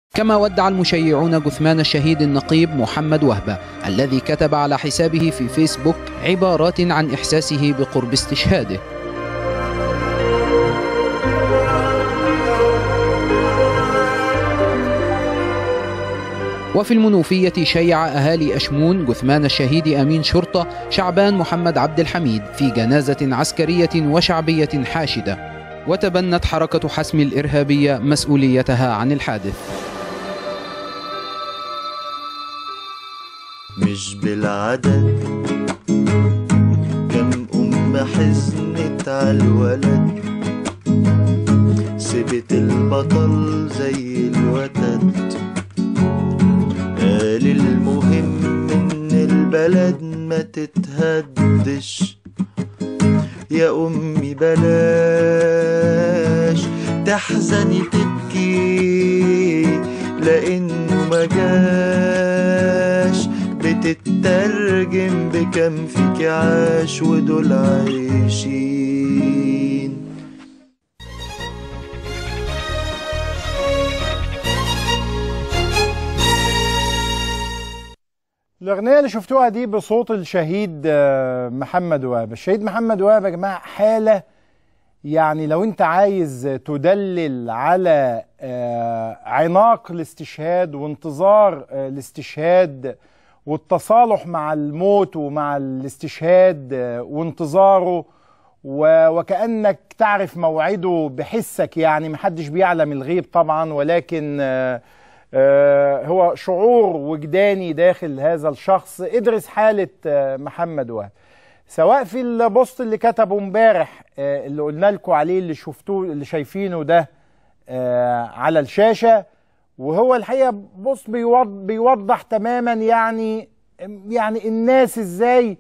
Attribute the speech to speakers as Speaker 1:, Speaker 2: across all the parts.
Speaker 1: كما ودع المشيعون جثمان الشهيد النقيب محمد وهبة الذي كتب على حسابه في فيسبوك عبارات عن إحساسه بقرب استشهاده وفي المنوفية شيع أهالي أشمون جثمان الشهيد أمين شرطة شعبان محمد عبد الحميد في جنازة عسكرية وشعبية حاشدة وتبنت حركة حسم الإرهابية مسؤوليتها عن الحادث
Speaker 2: مش بالعدد كم أم حزنت عالولد سبت البطل زي الوتد قال المهم إن البلد ما تتهدش يا أمي بلاش تحزني تبكي لأنه ما جاش بتترجم بكم فيك عاش ودول عايشين
Speaker 3: الأغنية اللي شفتوها دي بصوت الشهيد آه، محمد وهب الشهيد محمد وهب يا جماعة حالة يعني لو انت عايز تدلل على آه، عناق الاستشهاد وانتظار آه، الاستشهاد والتصالح مع الموت ومع الاستشهاد آه، وانتظاره و- وكأنك تعرف موعده بحسك يعني محدش بيعلم الغيب طبعا ولكن آه، آه، هو شعور وجداني داخل هذا الشخص ادرس حالة آه، محمد وهب سواء في البوست اللي كتبه امبارح آه، اللي قلنا لكم عليه اللي شفتوه اللي شايفينه ده آه، على الشاشة وهو الحقيقة بص بيوض بيوضح تماما يعني يعني الناس ازاي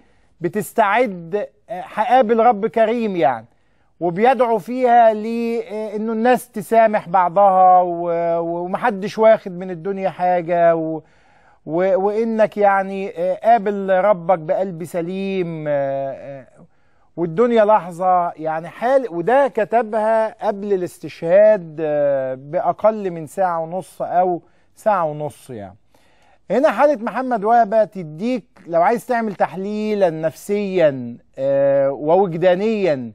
Speaker 3: بتستعد آه، هقابل رب كريم يعني وبيدعو فيها لانه الناس تسامح بعضها و- ومحدش واخد من الدنيا حاجة و و- وانك يعني آه، قابل ربك بقلب سليم آه، آه، والدنيا لحظة يعني حال وده كتبها قبل الاستشهاد آه، بأقل من ساعة ونص أو ساعة ونص يعني هنا حالة محمد وهبة تديك لو عايز تعمل تحليلا نفسيا آه، ووجدانيا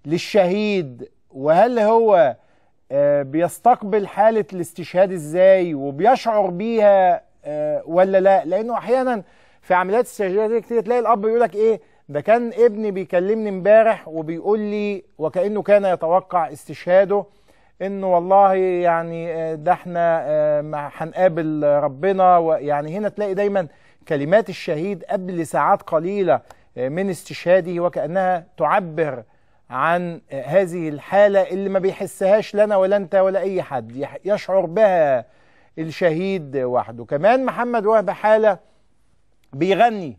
Speaker 3: للشهيد وهل هو آه، بيستقبل حالة الاستشهاد ازاي وبيشعر بيها آه، ولا لا لانه احيانا في عمليات استشهادية كتير تلاقي الاب يقول لك ايه ده كان ابني بيكلمني امبارح وبيقول لي وكأنه كان يتوقع استشهاده انه والله يعني آه، ده احنا آه، ما هنقابل ربنا ويعني هنا تلاقي دايما كلمات الشهيد قبل ساعات قليلة آه، من استشهاده وكأنها تعبر عن آه، هذه الحالة اللي ما بيحسهاش لنا ولا انت ولا اي حد يح- يشعر بها الشهيد وحده كمان محمد وهب حالة بيغني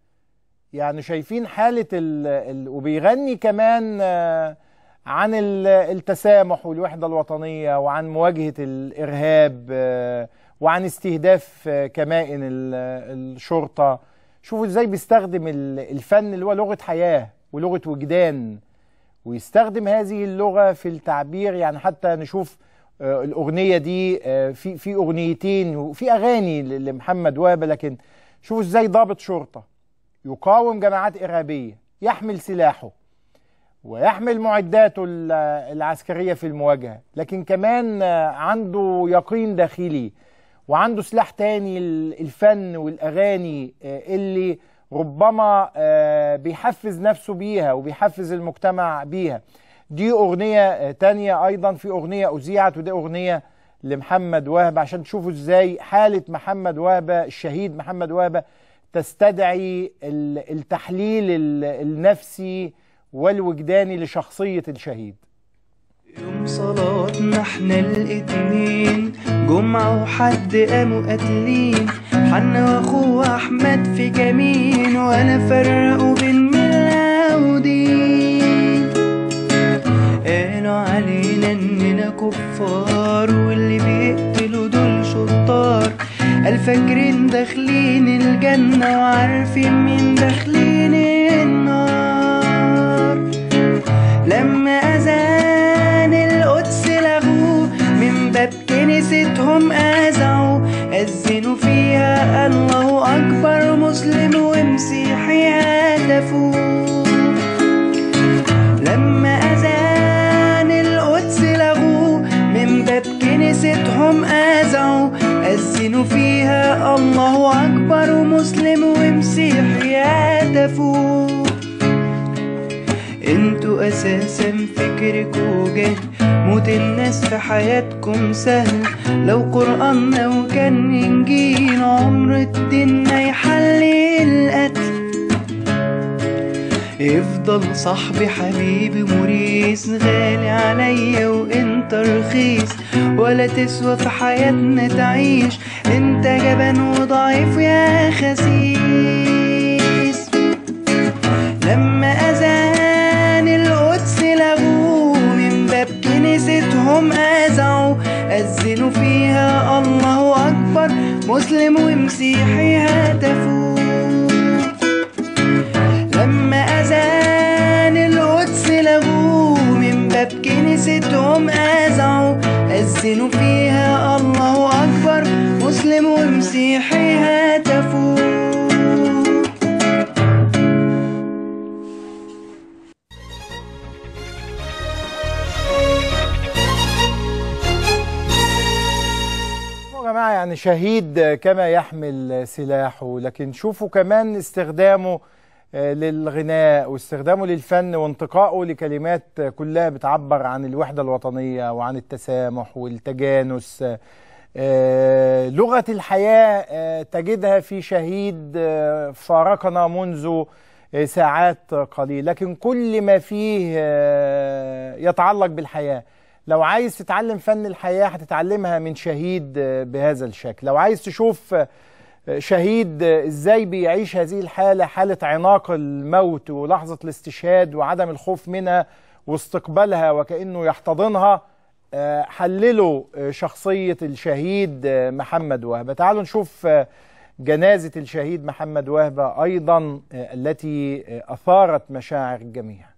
Speaker 3: يعني شايفين حالة ال ال وبيغني كمان آه، عن ال- التسامح والوحدة الوطنية وعن مواجهة الإرهاب آه، وعن استهداف آه، كمائن ال- الشرطة شوفوا ازاي بيستخدم ال- الفن اللي هو لغة حياة ولغة وجدان ويستخدم هذه اللغة في التعبير يعني حتى نشوف آه، الأغنية دي آه، في في أغنيتين وفي أغاني ل- لمحمد وهبة لكن شوفوا ازاي ضابط شرطة يقاوم جماعات إرهابية يحمل سلاحه ويحمل معداته ال- العسكرية في المواجهة لكن كمان آه، عنده يقين داخلي وعنده سلاح تاني ال- الفن والأغاني آه، اللي ربما آه، بيحفز نفسه بيها وبيحفز المجتمع بيها دي أغنية آه، تانية أيضا في أغنية أذيعت ودي أغنية لمحمد وهبة عشان تشوفوا ازاي حالة محمد وهبة الشهيد محمد وهبة تستدعي ال- التحليل ال- النفسي والوجداني لشخصية الشهيد
Speaker 4: يوم صلاتنا احنا الاتنين جمعة وحد قاموا قاتلين حنا واخوه احمد في كمين وانا فرقوا بين ملا ودين قالوا علينا اننا كفار واللي بيقتلوا دول شطار قال فاكرين داخلين الجنة وعارفين مين داخلين النار لما أذان القدس لغوه من باب كنيستهم أذى أذنوا فيها الله أكبر مسلم ومسيحي هتفوا لما أذان القدس لغوه من باب كنيستهم أذعوا أذنوا فيها الله أكبر ومسلم ومسيحي هتفوا انتوا اساسا فكركوا جهل موت الناس في حياتكم سهل لو قرآننا وكان انجيل عمر الدين ما يحلي القتل يفضل صاحبي حبيبي موريس غالي عليا وانت رخيص ولا تسوى في حياتنا تعيش انت جبان وضعيف يا خسيس لما أذان القدس لغوه من باب كنيستهم أذعوا أذنوا فيها الله أكبر مسلم ومسيحي هتفوا لما أذان القدس لغوه من باب كنيستهم أذعوا أذنوا فيها الله أكبر مسلم ومسيحي هتفوا
Speaker 3: يا جماعة يعني شهيد كما يحمل سلاحه لكن شوفوا كمان استخدامه آه، للغناء واستخدامه للفن وانتقائه لكلمات كلها بتعبر عن الوحدة الوطنية وعن التسامح والتجانس آه، لغة الحياة آه، تجدها في شهيد آه، فارقنا منذ آه، ساعات قليلة لكن كل ما فيه آه، يتعلق بالحياة لو عايز تتعلم فن الحياة هتتعلمها من شهيد آه، بهذا الشكل لو عايز تشوف آه، شهيد آه، ازاي بيعيش هذه الحالة حالة عناق الموت ولحظة الاستشهاد وعدم الخوف منها واستقبالها وكأنه يحتضنها آه، حللوا آه، شخصية الشهيد آه، محمد وهبة تعالوا نشوف آه، جنازة الشهيد محمد وهبة أيضا آه، التي آه، أثارت مشاعر الجميع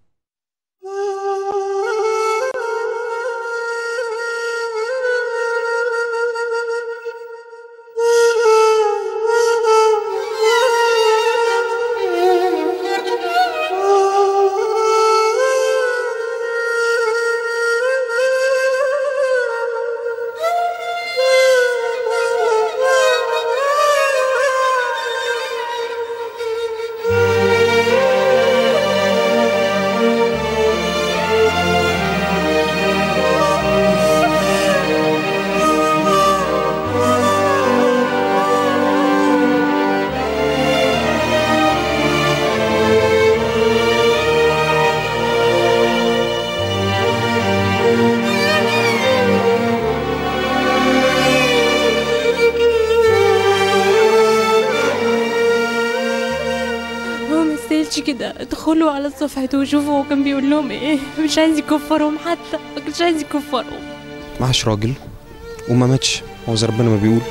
Speaker 5: هو ما يستاهلش كده ادخلوا على صفحته وشوفوا هو كان بيقول لهم ايه مش عايز يكفرهم حتى ما كانش عايز يكفرهم
Speaker 6: معاش راجل وما ماتش هو زي ربنا ما بيقول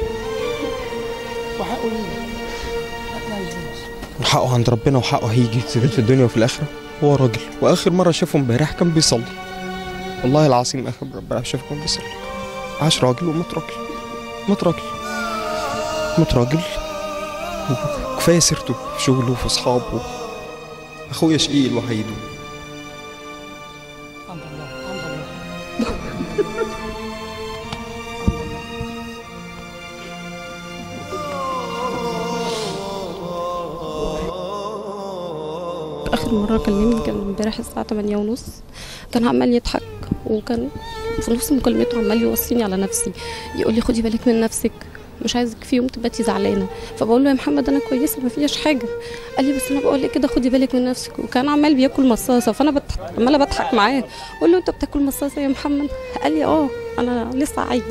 Speaker 6: وحقه عند ربنا وحقه هيجي يتسجل في الدنيا وفي الآخرة هو راجل وآخر مرة شافه امبارح كان بيصلي والله العظيم آخر مرة امبارح شافه كان بيصلي عاش راجل ومات راجل مات راجل مات راجل وكفاية سيرته في شغله وفي أصحابه أخويا شقيق الوحيد
Speaker 5: اخر مره كلمني كان امبارح الساعه 8 ونص كان عمال يضحك وكان في نص مكالمته عمال يوصيني على نفسي يقول لي خدي بالك من نفسك مش عايزك في يوم تباتي زعلانه فبقول له يا محمد انا كويسه ما فيهاش حاجه قال لي بس انا بقول لك كده خدي بالك من نفسك وكان عمال بياكل مصاصه فانا بت... عماله بضحك معاه اقول له انت بتاكل مصاصه يا محمد قال لي اه انا لسه عيل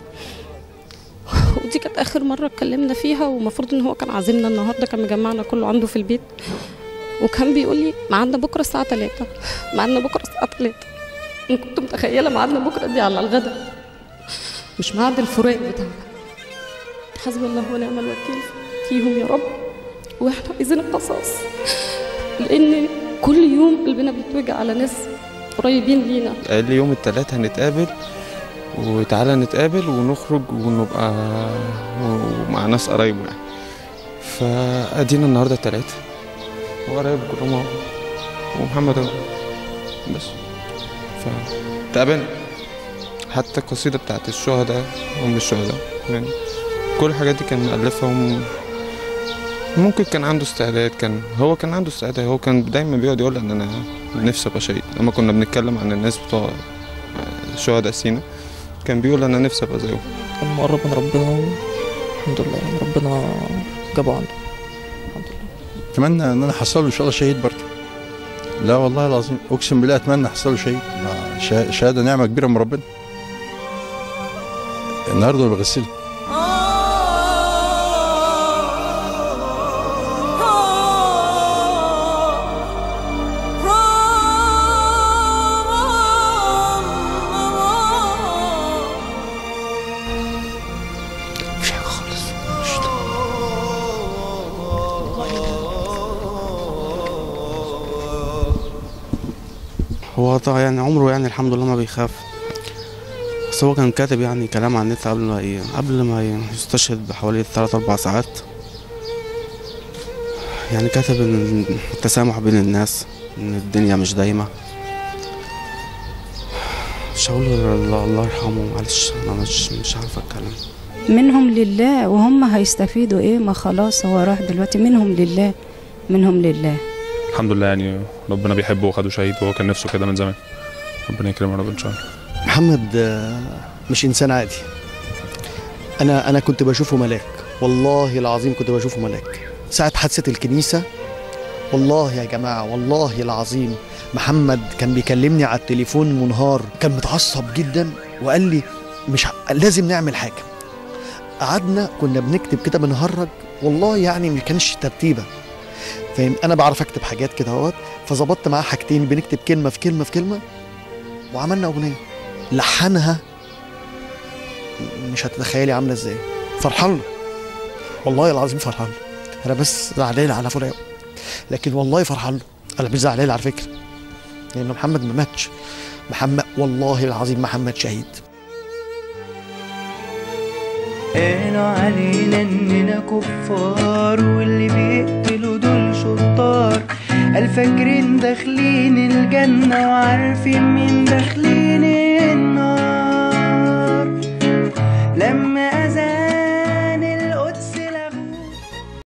Speaker 5: ودي كانت اخر مره اتكلمنا فيها ومفروض ان هو كان عازمنا النهارده كان مجمعنا كله عنده في البيت وكان بيقول لي ميعادنا بكره الساعه 3 ميعادنا بكره الساعه 3 انا كنت متخيله ميعادنا بكره دي على الغدا مش ميعاد الفراق بتاعنا حسبي الله ونعم الوكيل فيهم يا رب واحنا عايزين القصاص لان كل يوم قلبنا بيتوجع على ناس قريبين لينا
Speaker 6: قال لي يوم التلات هنتقابل وتعالى نتقابل ونخرج ونبقى مع ناس قرايبه يعني فادينا النهارده التلاتة وقرايب كلهم أهو. ومحمد أهو. بس فتقابلنا حتى القصيدة بتاعت الشهداء هم الشهداء يعني كل الحاجات دي كان مألفها وم- ممكن كان عنده استعداد كان هو كان عنده استعداد هو كان دايما بيقعد يقول ان انا نفسي ابقى شهيد لما كنا بنتكلم عن الناس بتوع شهداء سينا كان بيقول انا نفسي ابقى زيهم
Speaker 7: لما قرب من ربنا الحمد لله يعني ربنا جابه عنده الحمد لله
Speaker 8: اتمنى ان انا احصله ان شاء الله شهيد برضه لا والله العظيم اقسم بالله اتمنى احصله شهيد مع شا- شهاده نعمه كبيره من ربنا النهارده أنا بغسله
Speaker 6: مش حاجه خالص مش
Speaker 9: هو طبعا يعني عمره يعني الحمد لله ما بيخاف بس هو كان كاتب يعني كلام على النت قبل ما ي... قبل ما يستشهد بحوالي ثلاث أربع ساعات يعني كاتب إن التسامح بين الناس إن الدنيا مش دايمة مش هقول غير الله, الله يرحمه معلش أنا مش مش عارف أتكلم
Speaker 10: منهم لله وهم هيستفيدوا ايه ما خلاص هو راح دلوقتي منهم لله منهم لله
Speaker 11: الحمد لله يعني ربنا بيحبه وخده شهيد وهو كان نفسه كده من زمان ربنا يكرمه يا رب ان شاء الله
Speaker 12: محمد آه، مش انسان عادي انا انا كنت بشوفه ملاك والله العظيم كنت بشوفه ملاك ساعة حادثة الكنيسة والله يا جماعة والله العظيم محمد كان بيكلمني على التليفون منهار كان متعصب جدا وقال لي مش ه... لازم نعمل حاجة قعدنا كنا بنكتب كده بنهرج والله يعني ما كانش ترتيبة فاهم انا بعرف اكتب حاجات كده اهوت فظبطت معاه حاجتين بنكتب كلمة في كلمة في كلمة وعملنا اغنية لحنها مش هتتخيلي عامله ازاي فرحان له والله العظيم فرحان له انا بس زعلان على فراقه لكن والله فرحان له انا مش زعلان على فكره لان محمد ما ماتش محمد والله العظيم محمد شهيد
Speaker 4: قالوا علينا اننا كفار واللي بيقتلوا دول شطار الفاكرين داخلين الجنة وعارفين مين داخلين النار